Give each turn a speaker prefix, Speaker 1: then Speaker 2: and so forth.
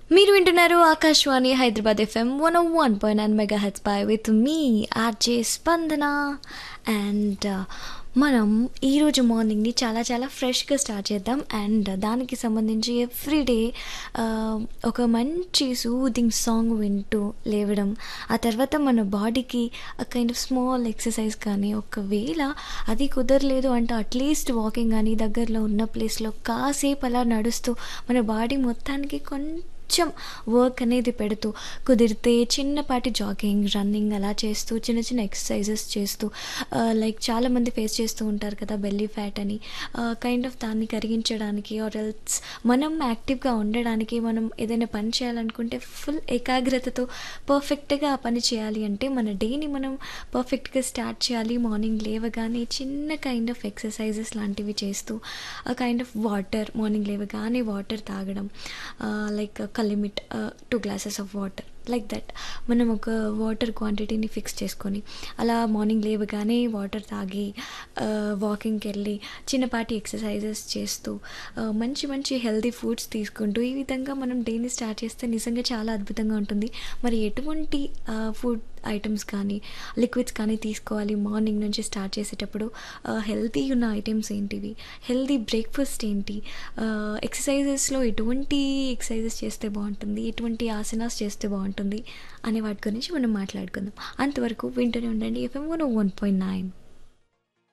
Speaker 1: మీరు వింటున్నారు Akashvani Hyderabad FM one one point nine mega హెచ్ పై with me RJ Spandana and మనం ఈరోజు మార్నింగ్ని చాలా చాలా ఫ్రెష్గా స్టార్ట్ చేద్దాం అండ్ దానికి సంబంధించి ఎవ్రీడే ఒక మంచి సూదింగ్ సాంగ్ వింటూ లేవడం ఆ తర్వాత మన బాడీకి ఆ కైండ్ ఆఫ్ స్మాల్ ఎక్సర్సైజ్ కానీ ఒకవేళ అది కుదరలేదు అంటే అట్లీస్ట్ వాకింగ్ కానీ దగ్గరలో ఉన్న ప్లేస్లో కాసేపు అలా నడుస్తూ మన బాడీ మొత్తానికి కొంచెం కొంచెం వర్క్ అనేది పెడుతూ కుదిరితే చిన్నపాటి జాగింగ్ రన్నింగ్ అలా చేస్తూ చిన్న చిన్న ఎక్సర్సైజెస్ చేస్తూ లైక్ చాలామంది ఫేస్ చేస్తూ ఉంటారు కదా బెల్లీ ఫ్యాట్ అని కైండ్ ఆఫ్ దాన్ని కరిగించడానికి ఆర్ ఎల్స్ మనం యాక్టివ్గా ఉండడానికి మనం ఏదైనా పని చేయాలనుకుంటే ఫుల్ ఏకాగ్రతతో పర్ఫెక్ట్గా ఆ పని చేయాలి అంటే మన డేని మనం పర్ఫెక్ట్గా స్టార్ట్ చేయాలి మార్నింగ్ లేవగానే చిన్న కైండ్ ఆఫ్ ఎక్సర్సైజెస్ లాంటివి చేస్తూ ఆ కైండ్ ఆఫ్ వాటర్ మార్నింగ్ లేవగానే వాటర్ తాగడం like limit two glasses of water like that మనం ఒక వాటర్ క్వాంటిటీని ఫిక్స్ చేసుకొని అలా మార్నింగ్ లేవగానే వాటర్ తాగి వాకింగ్కి వెళ్ళి చిన్నపాటి ఎక్సర్సైజెస్ చేస్తూ మంచి మంచి హెల్తీ ఫుడ్స్ తీసుకుంటూ ఈ విధంగా మనం డైలీ స్టార్ట్ చేస్తే నిజంగా చాలా అద్భుతంగా ఉంటుంది మరి ఎటువంటి ఫుడ్ ఐటమ్స్ కానీ లిక్విడ్స్ కానీ తీసుకోవాలి మార్నింగ్ నుంచి స్టార్ట్ చేసేటప్పుడు హెల్తీ ఉన్న ఐటమ్స్ ఏంటివి హెల్తీ బ్రేక్ఫాస్ట్ ఏంటి ఎక్సర్సైజెస్లో ఎటువంటి ఎక్సర్సైజెస్ చేస్తే బాగుంటుంది ఎటువంటి ఆసనాస్ చేస్తే బాగుంటుంది అనే వాటి గురించి మనం మాట్లాడుకుందాం అంతవరకు వింటూనే ఉండండి FM one one point nine